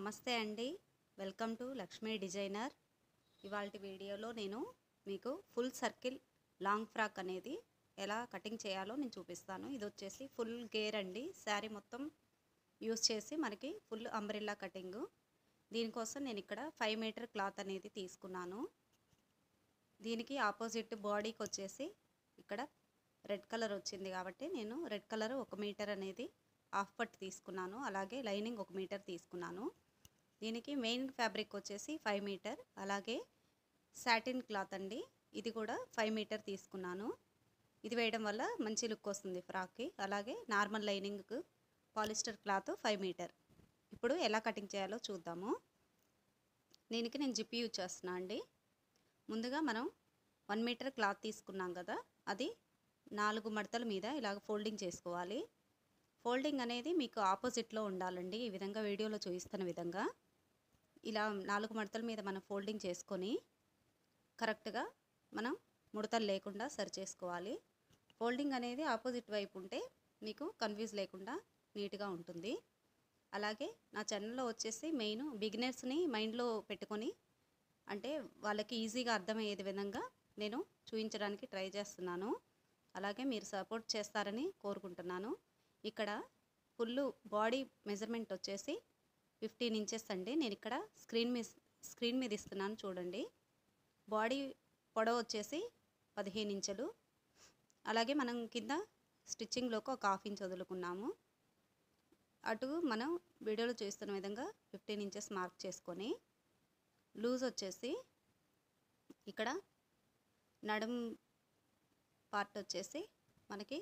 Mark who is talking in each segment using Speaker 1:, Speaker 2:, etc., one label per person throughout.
Speaker 1: నమస్తే అండి welcome to Lakshmi designer ఇవాళ వీడియోలో నేను మీకు ఫుల్ సర్కిల్ లాంగ్ ఫ్రాక్ అనేది ఎలా కటింగ్ చేయాలో నేను చూపిస్తాను ఇది వచ్చేసి ఫుల్ గేర్ అండి శారీ మొత్తం యూస్ చేసి మనకి ఫుల్ అంబ్రెల్లా కటింగ్ దీనికోసం నేను ఇక్కడ ఫైవ్ మీటర్ క్లాత్ అనేది తీసుకున్నాను దీనికి ఆపోజిట్ బాడీకి వచ్చేసి ఇక్కడ రెడ్ కలర్ వచ్చింది కాబట్టి నేను రెడ్ కలర్ ఒక మీటర్ అనేది హాఫ్ పట్ తీసుకున్నాను అలాగే లైనింగ్ ఒక మీటర్ తీసుకున్నాను దీనికి మెయిన్ ఫ్యాబ్రిక్ వచ్చేసి ఫైవ్ మీటర్ అలాగే సాటిన్ క్లాత్ అండి ఇది కూడా ఫైవ్ మీటర్ తీసుకున్నాను ఇది వేయడం వల్ల మంచి లుక్ వస్తుంది ఫ్రాక్కి అలాగే నార్మల్ లైనింగ్కు పాలిస్టర్ క్లాత్ ఫైవ్ మీటర్ ఇప్పుడు ఎలా కటింగ్ చేయాలో చూద్దాము దీనికి నేను జిప్ యూజ్ చేస్తున్నా అండి ముందుగా మనం వన్ మీటర్ క్లాత్ తీసుకున్నాం కదా అది నాలుగు మడతల మీద ఇలాగ ఫోల్డింగ్ చేసుకోవాలి ఫోల్డింగ్ అనేది మీకు ఆపోజిట్లో ఉండాలండి ఈ విధంగా వీడియోలో చూపిస్తున్న విధంగా ఇలా నాలుగు మడతల మీద మనం ఫోల్డింగ్ చేసుకొని కరెక్ట్గా మనం ముడతలు లేకుండా సరి చేసుకోవాలి ఫోల్డింగ్ అనేది ఆపోజిట్ వైపు ఉంటే మీకు కన్ఫ్యూజ్ లేకుండా నీట్గా ఉంటుంది అలాగే నా ఛానల్లో వచ్చేసి మెయిన్ బిగినర్స్ని మైండ్లో పెట్టుకొని అంటే వాళ్ళకి ఈజీగా అర్థమయ్యేది విధంగా నేను చూపించడానికి ట్రై చేస్తున్నాను అలాగే మీరు సపోర్ట్ చేస్తారని కోరుకుంటున్నాను ఇక్కడ ఫుల్ బాడీ మెజర్మెంట్ వచ్చేసి ఫిఫ్టీన్ ఇంచెస్ అండి నేను ఇక్కడ స్క్రీన్ మీద స్క్రీన్ మీద ఇస్తున్నాను చూడండి బాడీ పొడవు వచ్చేసి పదిహేను ఇంచులు అలాగే మనం కింద స్టిచ్చింగ్లోకి ఒక హాఫ్ ఇంచ్ వదులుకున్నాము అటు మనం వీడియోలో చూస్తున్న విధంగా ఫిఫ్టీన్ ఇంచెస్ మార్క్ చేసుకొని లూజ్ వచ్చేసి ఇక్కడ నడుం పార్ట్ వచ్చేసి మనకి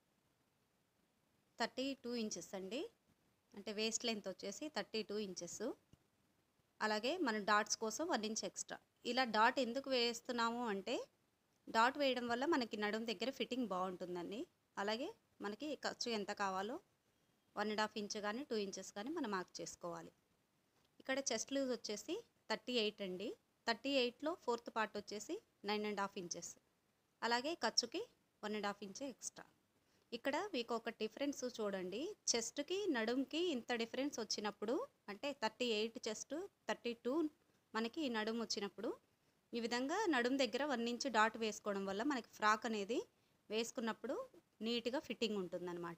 Speaker 1: థర్టీ టూ ఇంచెస్ అండి అంటే వేస్ట్ లెంత్ వచ్చేసి థర్టీ టూ ఇంచెస్ అలాగే మన డాట్స్ కోసం వన్ ఇంచ్ ఎక్స్ట్రా ఇలా డాట్ ఎందుకు వేస్తున్నాము అంటే డాట్ వేయడం వల్ల మనకి నడుం దగ్గర ఫిట్టింగ్ బాగుంటుందండి అలాగే మనకి ఖర్చు ఎంత కావాలో వన్ అండ్ హాఫ్ ఇంచ్ కానీ టూ ఇంచెస్ కానీ మనం మార్క్ చేసుకోవాలి ఇక్కడ చెస్ట్ లూజ్ వచ్చేసి థర్టీ ఎయిట్ అండి థర్టీ ఎయిట్లో ఫోర్త్ పార్ట్ వచ్చేసి నైన్ అండ్ హాఫ్ ఇంచెస్ అలాగే ఖర్చుకి one and half inch extra ఇక్కడ మీకు ఒక డిఫరెన్స్ చూడండి చెస్ట్కి నడుంకి ఇంత డిఫరెన్స్ వచ్చినప్పుడు అంటే thirty eight chest thirty two మనకి నడుము వచ్చినప్పుడు ఈ విధంగా నడుం దగ్గర వన్ ఇంచ్ డాట్ వేసుకోవడం వల్ల మనకి ఫ్రాక్ అనేది వేసుకున్నప్పుడు నీట్గా ఫిట్టింగ్ ఉంటుందన్నమాట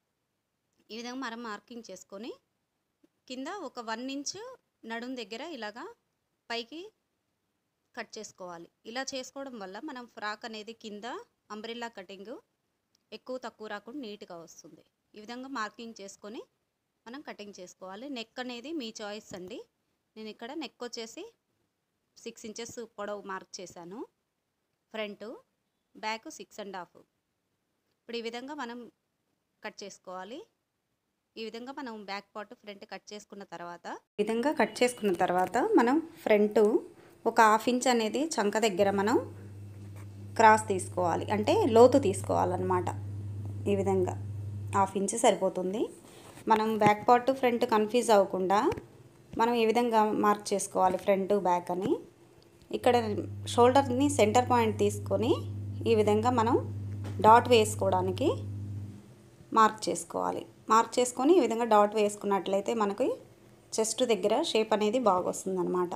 Speaker 1: ఈ విధంగా మనం మార్కింగ్ చేసుకొని కింద ఒక వన్ ఇంచ్ నడుం దగ్గర ఇలాగా పైకి కట్ చేసుకోవాలి ఇలా చేసుకోవడం వల్ల మనం ఫ్రాక్ అనేది కింద అంబ్రిల్లా కటింగ్ ఎక్కువ తక్కువ రాకుండా నీట్గా వస్తుంది ఈ విధంగా మార్కింగ్ చేసుకొని మనం కటింగ్ చేసుకోవాలి నెక్ అనేది మీ చాయిస్ అండి నేను ఇక్కడ నెక్ వచ్చేసి సిక్స్ ఇంచెస్ పొడవు మార్క్ చేశాను front back six and half ఇప్పుడు ఈ విధంగా మనం కట్ చేసుకోవాలి ఈ విధంగా మనం బ్యాక్ పార్ట్ ఫ్రంట్ కట్ చేసుకున్న తర్వాత ఈ విధంగా కట్ చేసుకున్న తర్వాత మనం ఫ్రంట్ ఒక హాఫ్ ఇంచ్ అనేది చంక దగ్గర మనం క్రాస్ తీసుకోవాలి అంటే లోతు తీసుకోవాలన్నమాట ఈ విధంగా హాఫ్ ఇంచ్ సరిపోతుంది మనం బ్యాక్ పార్ట్ ఫ్రంట్ కన్ఫ్యూజ్ అవ్వకుండా మనం ఈ విధంగా మార్క్ చేసుకోవాలి ఫ్రంట్ బ్యాక్ అని ఇక్కడ షోల్డర్ని సెంటర్ పాయింట్ తీసుకొని ఈ విధంగా మనం డాట్ వేసుకోవడానికి మార్క్ చేసుకోవాలి మార్క్ చేసుకొని ఈ విధంగా డాట్ వేసుకున్నట్లయితే మనకి చెస్ట్ దగ్గర షేప్ అనేది బాగా వస్తుందన్నమాట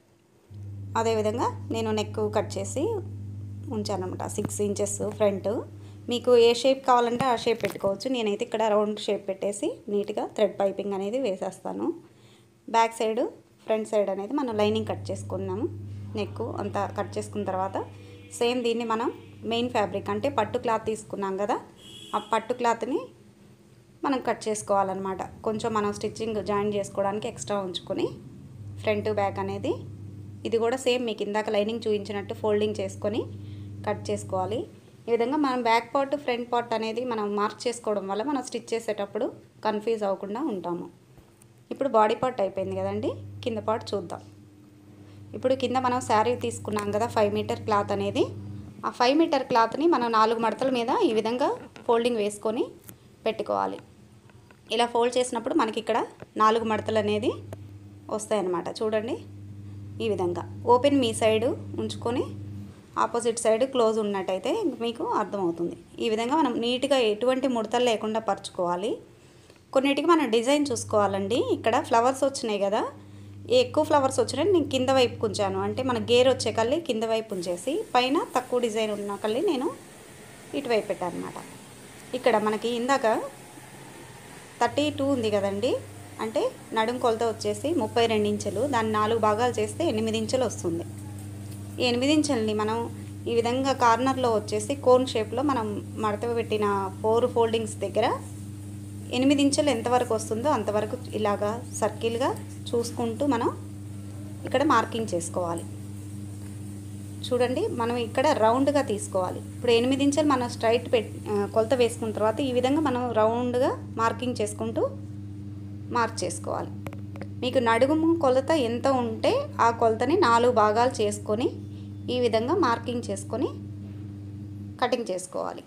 Speaker 1: అదేవిధంగా నేను నెక్ కట్ చేసి ఉంచానమాట సిక్స్ ఇంచెస్ ఫ్రంట్ మీకు ఏ షేప్ కావాలంటే ఆ షేప్ పెట్టుకోవచ్చు నేనైతే ఇక్కడ రౌండ్ షేప్ పెట్టేసి నీట్గా థ్రెడ్ పైపింగ్ అనేది వేసేస్తాను బ్యాక్ సైడ్ ఫ్రంట్ సైడ్ అనేది మనం లైనింగ్ కట్ చేసుకున్నాము నెక్ అంతా కట్ చేసుకున్న తర్వాత సేమ్ దీన్ని మనం మెయిన్ ఫ్యాబ్రిక్ అంటే పట్టు క్లాత్ తీసుకున్నాం కదా ఆ పట్టు క్లాత్ని మనం కట్ చేసుకోవాలన్నమాట కొంచెం మనం స్టిచ్చింగ్ జాయిన్ చేసుకోవడానికి ఎక్స్ట్రా ఉంచుకొని ఫ్రంట్ బ్యాక్ అనేది ఇది కూడా సేమ్ మీకు ఇందాక లైనింగ్ చూపించినట్టు ఫోల్డింగ్ చేసుకొని కట్ చేసుకోవాలి ఈ విధంగా మనం బ్యాక్ పార్ట్ ఫ్రంట్ పార్ట్ అనేది మనం మార్క్ చేసుకోవడం వల్ల మనం స్టిచ్ చేసేటప్పుడు కన్ఫ్యూజ్ అవ్వకుండా ఉంటాము ఇప్పుడు బాడీ పార్ట్ అయిపోయింది కదండి కింద పార్ట్ చూద్దాం ఇప్పుడు కింద మనం శారీ తీసుకున్నాం కదా ఫైవ్ మీటర్ క్లాత్ అనేది ఆ ఫైవ్ మీటర్ క్లాత్ని మనం నాలుగు మడతల మీద ఈ విధంగా ఫోల్డింగ్ వేసుకొని పెట్టుకోవాలి ఇలా ఫోల్డ్ చేసినప్పుడు మనకి ఇక్కడ నాలుగు మడతలు అనేది వస్తాయన్నమాట చూడండి ఈ విధంగా ఓపెన్ మీ సైడు ఉంచుకొని ఆపోజిట్ సైడ్ క్లోజ్ ఉన్నట్టయితే మీకు అర్థమవుతుంది ఈ విధంగా మనం నీట్గా ఎటువంటి ముడతలు లేకుండా పరుచుకోవాలి కొన్నిటికి మనం డిజైన్ చూసుకోవాలండి ఇక్కడ ఫ్లవర్స్ వచ్చినాయి కదా ఎక్కువ ఫ్లవర్స్ వచ్చినాయి నేను కింద వైపు ఉంచాను అంటే మన గేర్ వచ్చే కల్లి కింద వైపు ఉంచేసి పైన తక్కువ డిజైన్ ఉన్న కల్లి నేను ఇటువైపు పెట్టాను అనమాట ఇక్కడ మనకి ఇందాక థర్టీ టూ ఉంది కదండి అంటే నడుం కొలత వచ్చేసి ముప్పై రెండు ఇంచులు దాన్ని నాలుగు భాగాలు చేస్తే ఎనిమిది ఇంచులు వస్తుంది ఈ ఎనిమిది ఇంచుల్ని మనం ఈ విధంగా కార్నర్లో వచ్చేసి కోన్ షేప్లో మనం మడత పెట్టిన ఫోర్ ఫోల్డింగ్స్ దగ్గర ఎనిమిది ఇంచులు ఎంతవరకు వస్తుందో అంతవరకు ఇలాగా సర్కిల్గా చూసుకుంటూ మనం ఇక్కడ మార్కింగ్ చేసుకోవాలి చూడండి మనం ఇక్కడ రౌండ్గా తీసుకోవాలి ఇప్పుడు ఎనిమిది ఇంచులు మనం స్ట్రైట్ పెట్ కొలత వేసుకున్న తర్వాత ఈ విధంగా మనం రౌండ్గా మార్కింగ్ చేసుకుంటూ మార్క్ చేసుకోవాలి మీకు నడుము కొలత ఎంత ఉంటే ఆ కొలతని నాలుగు భాగాలు చేసుకొని ఈ విధంగా మార్కింగ్ చేసుకొని కటింగ్ చేసుకోవాలి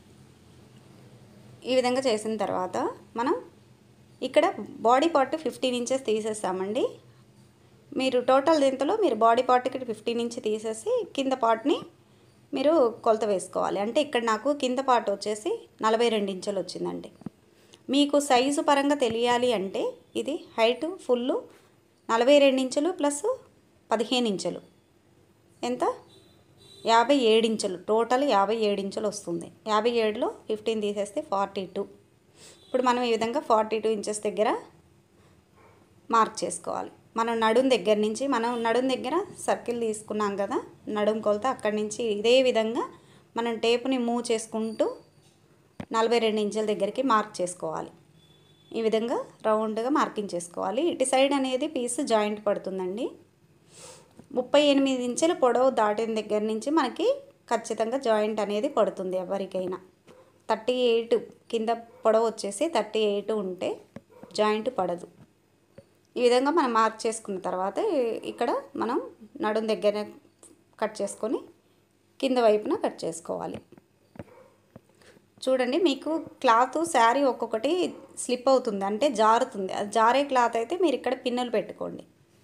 Speaker 1: ఈ విధంగా చేసిన తర్వాత మనం ఇక్కడ బాడీ పార్ట్ ఫిఫ్టీన్ ఇంచెస్ తీసేస్తామండి మీరు టోటల్ దీంతో మీరు బాడీ పార్ట్కి ఫిఫ్టీన్ ఇంచ్ తీసేసి కింద పార్ట్ని మీరు కొలత వేసుకోవాలి అంటే ఇక్కడ నాకు కింద పార్ట్ వచ్చేసి నలభై రెండు ఇంచులు వచ్చిందండి మీకు సైజు పరంగా తెలియాలి అంటే ఇది హైట్ ఫుల్ నలభై రెండు ఇంచులు ప్లస్ పదిహేను ఇంచులు ఎంత యాభై ఏడు ఇంచులు టోటల్ యాభై ఏడు ఇంచులు వస్తుంది యాభై ఏడులో ఫిఫ్టీన్ తీసేస్తే ఫార్టీ టూ ఇప్పుడు మనం ఈ విధంగా ఫార్టీ టూ ఇంచెస్ దగ్గర మార్క్ చేసుకోవాలి మనం నడుం దగ్గర నుంచి మనం నడుం దగ్గర సర్కిల్ తీసుకున్నాం కదా నడుం కొలత అక్కడి నుంచి ఇదే విధంగా మనం టేపుని మూవ్ చేసుకుంటూ నలభై రెండు ఇంచుల దగ్గరికి మార్క్ చేసుకోవాలి ఈ విధంగా రౌండ్గా మార్కింగ్ చేసుకోవాలి ఇటు సైడ్ అనేది పీస్ జాయింట్ పడుతుందండి ముప్పై ఎనిమిది ఇంచుల పొడవు దాటిన దగ్గర నుంచి మనకి ఖచ్చితంగా జాయింట్ అనేది పడుతుంది ఎవరికైనా థర్టీ ఎయిట్ కింద పొడవు వచ్చేసి థర్టీ ఎయిట్ ఉంటే జాయింట్ పడదు ఈ విధంగా మనం మార్క్ చేసుకున్న తర్వాత ఇక్కడ మనం నడుం దగ్గర కట్ చేసుకొని కింద వైపున కట్ చేసుకోవాలి చూడండి మీకు క్లాత్ శారీ ఒక్కొక్కటి స్లిప్ అవుతుంది అంటే జారుతుంది అది జారే క్లాత్ అయితే మీరు ఇక్కడ పిన్నులు పెట్టుకోండి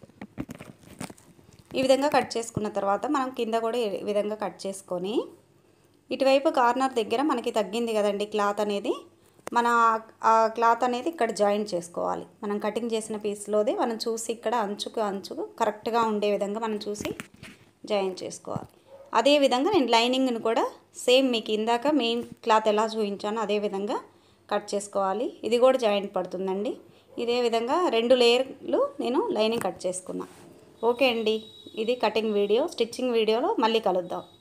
Speaker 1: ఈ విధంగా కట్ చేసుకున్న తర్వాత మనం కింద కూడా ఈ విధంగా కట్ చేసుకొని ఇటువైపు కార్నర్ దగ్గర మనకి తగ్గింది కదండి క్లాత్ అనేది మన ఆ క్లాత్ అనేది ఇక్కడ జాయింట్ చేసుకోవాలి మనం కటింగ్ చేసిన పీస్లోదే మనం చూసి ఇక్కడ అంచుకు అంచుకు కరెక్ట్గా ఉండే విధంగా మనం చూసి జాయింట్ చేసుకోవాలి అదే విధంగా నేను లైనింగ్ని కూడా సేమ్ మీకు ఇందాక మెయిన్ క్లాత్ ఎలా చూపించానో అదే విధంగా కట్ చేసుకోవాలి ఇది కూడా జాయింట్ పడుతుందండి ఇదే విధంగా రెండు లేయర్లు నేను లైనింగ్ కట్ చేసుకున్నా ఓకే అండి ఇది కటింగ్ వీడియో స్టిచ్చింగ్ వీడియోలో మళ్ళీ కలుద్దాం